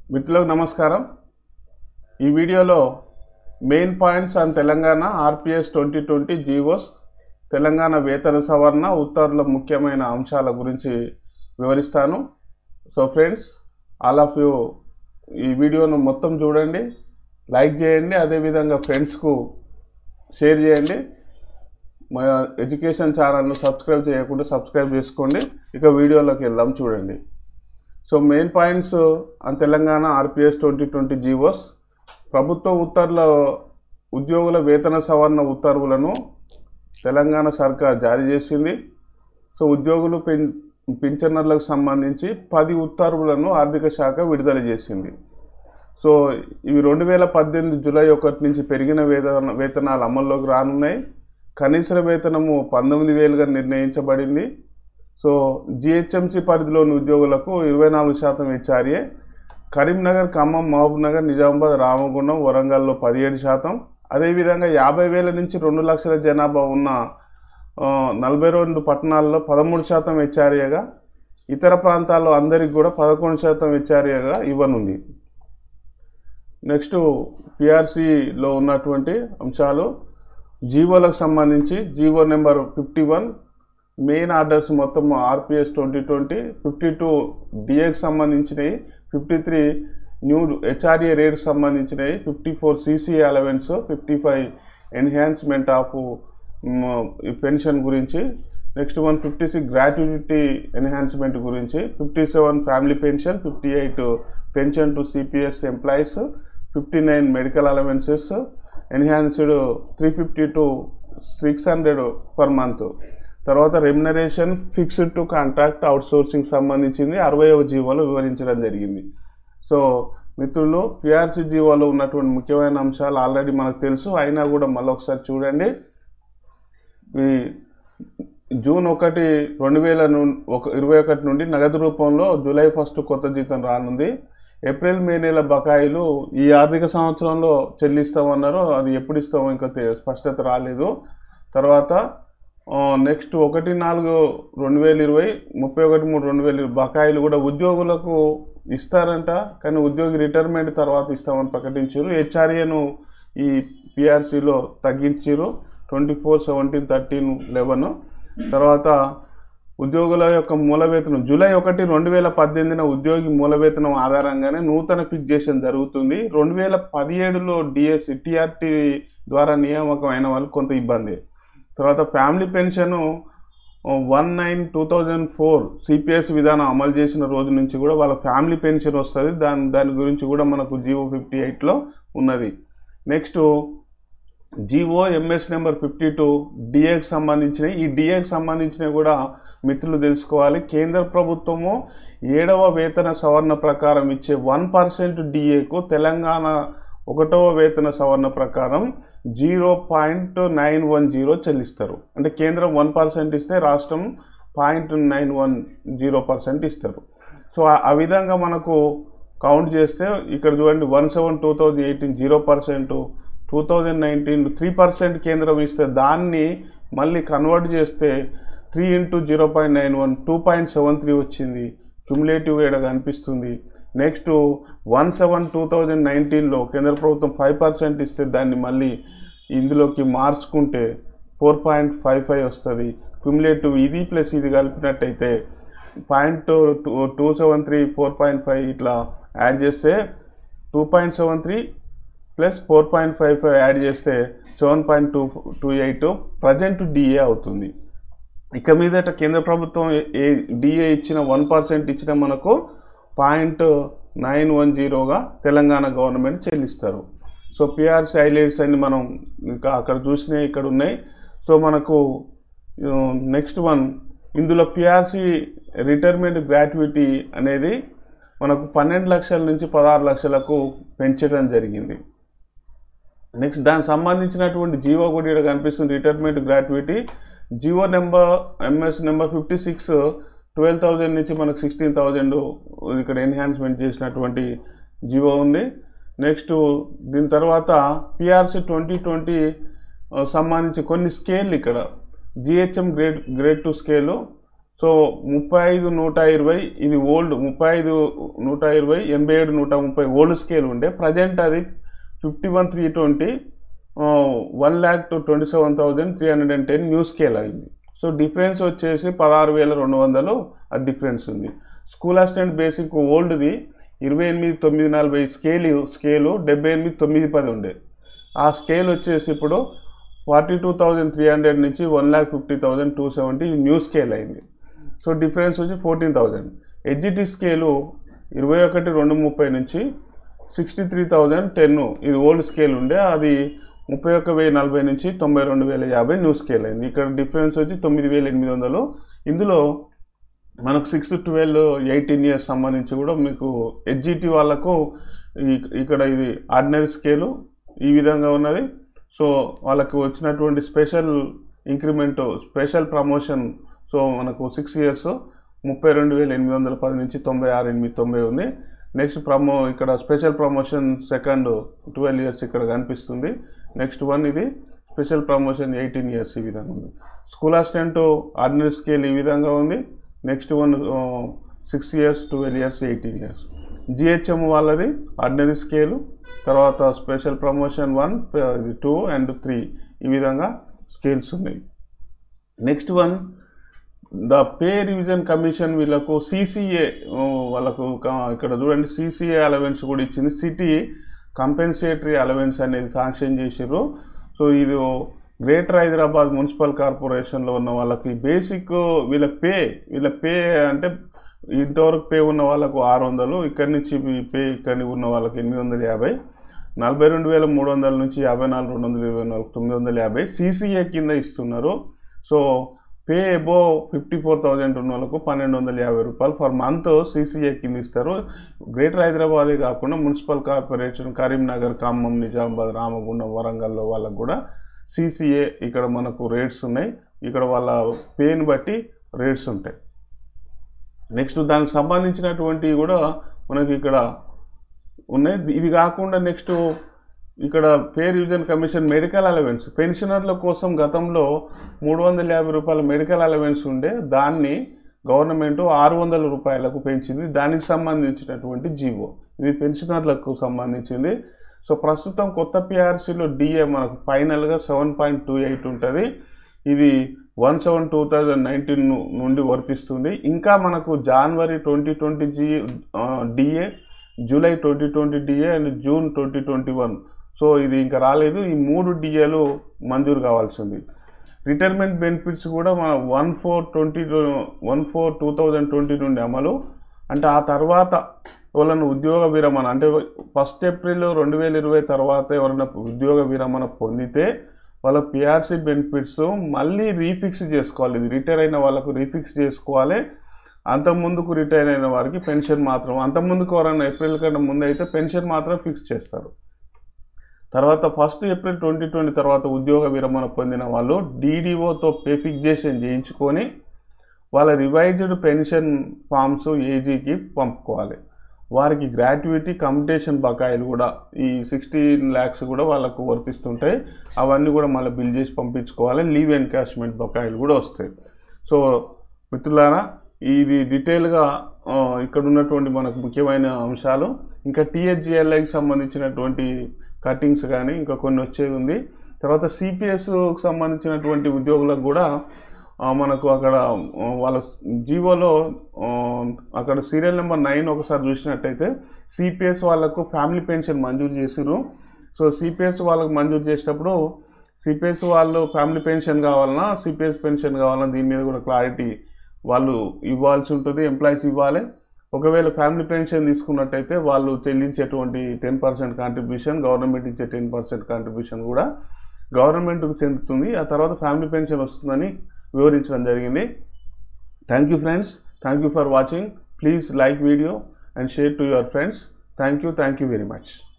మిత్రులకు నమస్కారం ఈ వీడియోలో main points on Telangana RPS twenty twenty GOs Telangana వేతన సవరణ ఉత్తర్వుల ముఖ్యమైన అంశాల గురించి వివరిస్తాను so friends all of you ఈ వీడియోను మొత్తం చూడండి లైక్ చేయండి అదేవిధంగా ఫ్రెండ్స్కు షేర్ చేయండి మా ఎడ్యుకేషన్ ఛానల్ను సబ్స్క్రైబ్ చేయకుండా సబ్స్క్రైబ్ చేసుకోండి ఇక వీడియోలోకి వెళ్దాం చూడండి so main points on Telangana RPS twenty twenty GOs ప్రభుత్వ ఉత్తర్వుల ఉద్యోగుల వేతన సవరణ ఉత్తర్వులను తెలంగాణ సర్కార్ జారీ చేసింది సో ఉద్యోగులు పెన్ పింఛనర్లకు సంబంధించి పది ఉత్తర్వులను ఆర్థిక శాఖ విడుదల చేసింది సో ఇవి రెండు వేల పద్దెనిమిది జూలై ఒకటి నుంచి పెరిగిన వేతన వేతనాలు అమల్లోకి రానున్నాయి కనీస వేతనము పంతొమ్మిది వేలుగా నిర్ణయించబడింది సో జిహెచ్ఎంసీ పరిధిలోని ఉద్యోగులకు ఇరవై నాలుగు శాతం హెచ్ఆర్ఏ కరీంనగర్ ఖమ్మం మహబూబ్ నగర్ నిజామాబాద్ రామగుండం వరంగల్లో పదిహేడు శాతం అదేవిధంగా యాభై వేల నుంచి రెండు లక్షల జనాభా ఉన్న ఆ, నలభై రెండు పట్టణాల్లో పదమూడు శాతం హెచ్ఆర్ఏగా ఇతర ప్రాంతాల్లో అందరికి కూడా పదకొండు శాతం హెచ్ఆర్ఏగా ఇవ్వనుంది నెక్స్ట్ పిఆర్సిలో ఉన్నటువంటి అంశాలు జీవోలకు సంబంధించి GO number fifty one main orders మొత్తం RPS twenty twenty fifty two డిఏకి సంబంధించినవి ఫిఫ్టీ త్రీ న్యూ హెచ్ఆర్ఏ రేట్కి సంబంధించినవి fifty four CC allowance fifty five enhancement of pension గురించి next one fifty six gratuity enhancement గురించి fifty seven family pension fifty eight pension to CPS employees fifty nine medical allowances enhanced three fifty to six hundred per month తర్వాత remuneration fixed to contract outsourcing సంబంధించింది అరవైవ జీవోలో వివరించడం జరిగింది so మిత్రులు PRC జీవోలో ఉన్నటువంటి ముఖ్యమైన అంశాలు ఆల్రెడీ మనకు తెలుసు అయినా కూడా మళ్ళీ ఒకసారి చూడండి ఈ జూన్ ఒకటి రెండు వేల ను- ఒక ఇరవై ఒకటి నుండి నగదు రూపంలో జూలై ఫస్ట్ కొత్త జీతం రానుంది ఏప్రిల్ మే నెల బకాయిలు ఈ ఆర్థిక సంవత్సరంలో చెల్లిస్తామన్నారు అది ఎప్పుడు ఇస్తామో ఇంకా తె- స్పష్టత రాలేదు తర్వాత నెక్స్ట్ ఒకటి నాలుగు రెండు వేల ఇరవై ముప్పై ఒకటి మూడు రెండు వేల ఇరవై బకాయిలు కూడా ఉద్యోగులకు ఇస్తారంట కానీ ఉద్యోగి రిటైర్మెంట్ తర్వాత ఇస్తామని ప్రకటించారు హెచ్ఆర్ఏను ఈ పిఆర్సీలో తగ్గించారు twenty four seventeen thirteen eleven తర్వాత ఉద్యోగుల యొక్క మూల వేతనం జూలై ఒకటి రెండు వేల పద్దెనిమిదిన ఉద్యోగి మూల వేతనం ఆధారంగానే నూతన ఫిక్సేషన్ జరుగుతుంది రెండు వేల పదిహేడులో డిఎస్ టీఆర్టీ ద్వారా నియామకం అయిన వాళ్ళు కొంత ఇబ్బంది తర్వాత family pension one nine two thousand four CPS విధానం అమలు చేసిన రోజు నుంచి కూడా వాళ్ళ ఫ్యామిలీ పెన్షన్ వస్తుంది దాని దాని గురించి కూడా మనకు జీవో ఫిఫ్టీ ఎయిట్లో ఉన్నది next GO MS number fifty two డిఏకి సంబంధించినవి ఈ డిఏకి సంబంధించినవి కూడా మిత్రులు తెలుసుకోవాలి కేంద్ర ప్రభుత్వము ఏడవ వేతన సవరణ ప్రకారం ఇచ్చే వన్ పర్సెంట్ డిఏకు తెలంగాణ ఒకటవ వేతన సవరణ ప్రకారం zero point nine one zero చెల్లిస్తారు అంటే కేంద్రం వన్ పర్సెంట్ ఇస్తే రాష్ట్రం point nine one zero percent ఇస్తారు సో ఆ- ఆ విధంగా మనకు కౌంట్ చేస్తే ఇక్కడ చూడండి one seven two thousand eighteen zero percent two thousand nineteen three percent కేంద్రం ఇస్తే దాన్ని మళ్ళీ కన్వర్ట్ చేస్తే three into zero point nine one two point seven three వచ్చింది క్యుములేటివ్ ఇక్కడ కనిపిస్తుంది next one seven two thousand నైన్టీన్లో కేంద్ర ప్రభుత్వం ఫైవ్ పర్సెంట్ ఇస్తే దాన్ని మళ్ళీ ఇందులోకి మార్చుకుంటే ఫోర్ పాయింట్ ఫైవ్ ఫైవ్ వస్తుంది క్యుములేటివ్ ఇది ప్లస్ ఇది కలిపినట్టయితే point two two seven three four point five ఇట్లా యాడ్ చేస్తే two point seven three plus four point five five add చేస్తే seven point two two eight present DA అవుతుంది ఇక మీదట కేంద్ర ప్రభుత్వం ఏ డిఏ ఇచ్చిన వన్ పర్సెంట్ ఇచ్చిన మనకు పాయింట్ నైన్ వన్ జీరోగా తెలంగాణ గవర్నమెంట్ చెల్లిస్తారు సో పిఆర్సీ హైలైట్స్ అన్ని మనం ఇంకా అక్కడ చూసినవి ఇక్కడ ఉన్నాయి సో మనకు నెక్స్ట్ వన్ ఇందులో పిఆర్సీ రిటైర్మెంట్ గ్రాట్యుటీ అనేది మనకు పన్నెండు లక్షల నుంచి పదహారు లక్షలకు పెంచడం జరిగింది నెక్స్ట్ దానికి సంబంధించినటువంటి జీవో కూడా ఇక్కడ కనిపిస్తుంది retirement gratuity GO number MS number fifty six twelve thousand నుంచి మనకు సిక్స్టీన్ థౌజండ్ ఇక్కడ ఎన్హాన్స్మెంట్ చేసినటువంటి జీవో ఉంది నెక్స్ట్ దీని తర్వాత పిఆర్సీ ట్వంటీ ట్వంటీ సంబంధించి కొన్ని స్కేల్ ఇక్కడ GHM grade grade two scale so ముప్పై ఐదు నూట ఇరవై ఇది ఓల్డ్ ముప్పై ఐదు నూట ఇరవై ఎనభై ఏడు నూట ముప్పై ఓల్డ్ స్కేల్ ఉండే ప్రజెంట్ అది fifty one three twenty one lakh to twenty seven thousand three hundred and ten new scale అయింది సో డిఫరెన్స్ వచ్చేసి పదహారు వేల రెండు వందలు ఆ డిఫరెన్స్ ఉంది స్కూల్ అసిస్టెంట్ బేసిక్ ఓల్డ్ది ఇరవై ఎనిమిది తొమ్మిది నలభై స్కేలు స్కేలు డెబ్బై ఎనిమిది తొమ్మిది పది ఉండే ఆ స్కేల్ వచ్చేసి ఇప్పుడు forty two thousand three hundred నుంచి one lakh fifty thousand two seventy new scale అయింది సో డిఫరెన్స్ వచ్చి ఫోర్టీన్ థౌజండ్ హెచ్జిటి స్కేలు ఇరవై ఒకటి రెండు ముప్పై నుంచి సిక్స్టీ త్రీ థౌజండ్ టెన్ ఇది ఓల్డ్ స్కేల్ ఉండే అది ముప్పై ఒక్క వెయ్యి నలభై నుంచి తొంభై రెండు వేల యాభై న్యూ స్కేల్ అయింది ఇక్కడ డిఫరెన్స్ వచ్చి తొమ్మిది వేల ఎనిమిది వందలు ఇందులో మనకు సిక్స్ ట్వెల్వ్ ఎయిటీన్ ఇయర్స్ సంబంధించి కూడా మీకు హెచ్జిటి వాళ్ళకు ఈ- ఇక్కడ ఇది ఆర్డినరీ స్కేలు ఈ విధంగా ఉన్నది సో వాళ్ళకు వచ్చినటువంటి special increment special promotion so మనకు సిక్స్ ఇయర్స్ ముప్పై రెండు వేల ఎనిమిది వందల పది నుంచి తొంభై ఆరు ఎనిమిది తొంభై ఉంది నెక్స్ట్ ప్రమో ఇక్కడ special promotion second twelve years ఇక్కడ కనిపిస్తుంది నెక్స్ట్ వన్ ఇది స్పెషల్ ప్రమోషన్ ఎయిటీన్ ఇయర్స్ ఈ విధంగా ఉంది స్కూల్ అసిస్టెంట్ ఆర్డినరీ స్కేల్ ఈ విధంగా ఉంది next one six years twelve years eighteen years GHM వాళ్ళది ఆర్డినరీ స్కేలు తర్వాత special promotion one two and three ఈ విధంగా స్కేల్స్ ఉన్నాయి next one the pay revision commission వీళ్ళకు సిసిఏ వాళ్ళకు క- ఇక్కడ చూడండి సిసిఏ అలవెన్స్ కూడా ఇచ్చింది సిటీ కంపెన్సేటరీ అలవెన్స్ అనేది శాంక్షన్ చేసారు సో ఇది గ్రేటర్ హైదరాబాద్ మున్సిపల్ కార్పొరేషన్లో ఉన్న వాళ్ళకి బేసిక్ వీళ్ళ పే వీళ్ళ పే అంటే ఇంతవరకు పే ఉన్న వాళ్ళకు ఆరు వందలు ఇక్కడి నుంచి ఈ పే ఇక్కడి ఉన్న వాళ్ళకి ఎనిమిది వందల యాభై నలభై రెండు వేల మూడు వందల నుంచి యాభై నాలుగు రెండు వందల ఇరవై నాలుగు తొమ్మిది వందల యాభై సీసీఏ కింద ఇస్తున్నారు so pay above fifty four thousand ఉన్న వాళ్ళకు పన్నెండు వందల యాభై రూపాయలు ఫర్ మంత్ సీసీఏ కింద ఇస్తారు గ్రేటర్ హైదరాబాదే కాకుండా మున్సిపల్ కార్పొరేషన్ కరీంనగర్ ఖమ్మం నిజామాబాద్ రామగుండం వరంగల్లో వాళ్ళకు కూడా సీసీఏ ఇక్కడ మనకు రేట్స్ ఉన్నాయి ఇక్కడ వాళ్ళ పేని బట్టి రేట్స్ ఉంటాయి నెక్స్ట్ దానికి సంబంధించినటువంటివి కూడా మనకి ఇక్కడ ఉన్నాయి ఇది కాకుండా నెక్స్ట్ ఇక్కడ pay revision commission medical allowance పెన్షనర్ల కోసం గతంలో మూడు వందల యాభై రూపాయల మెడికల్ అలవెన్స్ ఉండే దాన్ని గవర్నమెంట్ ఆరు వందల రూపాయలకు పెంచింది దానికి సంబంధించినటువంటి జీవో ఇది పెన్షనర్లకు సంబంధించింది సో ప్రస్తుతం కొత్త పిఆర్సీలో డిఏ మనకు ఫైనల్గా సెవెన్ పాయింట్ టూ ఎయిట్ ఉంటుంది ఇది one seven two thousand nineteen నుండి వర్తిస్తుంది ఇంకా మనకు జనవరి ట్వంటీ ట్వంటీ జీ DA July twenty twenty DA and June twenty twenty one so ఇది ఇంకా రాలేదు ఈ మూడు డిఏలు మంజూరు కావాల్సింది రిటైర్మెంట్ బెనిఫిట్స్ కూడా మన one four twenty one four two thousand twenty నుండి అమలు అంటే ఆ తర్వాత ఎవరైనా ఉద్యోగ విరమణ అంటే ఫస్ట్ ఏప్రిల్ రెండు వేల ఇరవై తర్వాత ఎవరైనా ఉద్యోగ విరమణ పొందితే వాళ్ళ పిఆర్సీ బెనిఫిట్స్ మళ్ళీ రీఫిక్స్ చేసుకోవాలి ఇది రిటైర్ అయిన వాళ్ళకు రీఫిక్స్ చేసుకోవాలి అంతకుముందుకు రిటైర్ అయిన వారికి పెన్షన్ మాత్రం అంతకుముందుకు ఎవరైనా ఏప్రిల్ కన్నా ముందు అయితే పెన్షన్ మాత్రం ఫిక్స్ చేస్తారు తర్వాత ఫస్ట్ ఏప్రిల్ ట్వంటీ ట్వంటీ తర్వాత ఉద్యోగ విరమణ పొందిన వాళ్ళు డీడీఓతో పే ఫిక్సేషన్ చేయించుకొని వాళ్ళ రివైజ్డ్ పెన్షన్ ఫామ్స్ ఏజీకి పంపుకోవాలి వారికి గ్రాట్యుటీ కమ్యూటేషన్ బకాయిలు కూడా ఈ సిక్స్టీన్ ల్యాక్స్ కూడా వాళ్ళకు వర్తిస్తుంటాయి అవన్నీ కూడా మళ్ళీ బిల్ చేసి పంపించుకోవాలి లీవ్ ఎన్కాష్మెంట్ బకాయిలు కూడా వస్తాయి సో మిత్రులారా ఇది డీటెయిల్గా ఆ, ఇక్కడ ఉన్నటువంటి మనకు ముఖ్యమైన అంశాలు ఇంకా టీహెచ్జిఎల్ఐకి సంబంధించినటువంటి కటింగ్స్ కానీ ఇంకా కొన్ని వచ్చేది ఉంది తర్వాత సిపిఎస్కి సంబంధించినటువంటి ఉద్యోగులకు కూడా ఆ, మనకు అక్కడ ఆ, వాళ్ళ జీవోలో ఆ, అక్కడ సీరియల్ నెంబర్ నైన్ ఒకసారి చూసినట్టయితే సిపిఎస్ వాళ్ళకు ఫ్యామిలీ పెన్షన్ మంజూరు చేసిర్రు సో సిపిఎస్ వాళ్ళకు మంజూరు చేసేటప్పుడు సిపిఎస్ వాళ్ళు ఫ్యామిలీ పెన్షన్ కావాలన్నా సిపిఎస్ పెన్షన్ కావాలన్నా దీని మీద కూడా క్లారిటీ వాళ్ళు ఇవ్వాల్సి ఉంటుంది ఎంప్లాయీస్ ఇవ్వాలి ఒకవేళ ఫ్యామిలీ పెన్షన్ తీసుకున్నట్టయితే వాళ్ళు చెల్లించేటువంటి టెన్ పర్సెంట్ కాంట్రిబ్యూషన్ గవర్నమెంట్ ఇచ్చే టెన్ పర్సెంట్ కాంట్రిబ్యూషన్ కూడా గవర్నమెంట్కు చెందుతుంది ఆ తర్వాత ఫ్యామిలీ పెన్షన్ వస్తుందని వివరించడం జరిగింది thank you friends thank you for watching please like video and share to your friends thank you thank you very much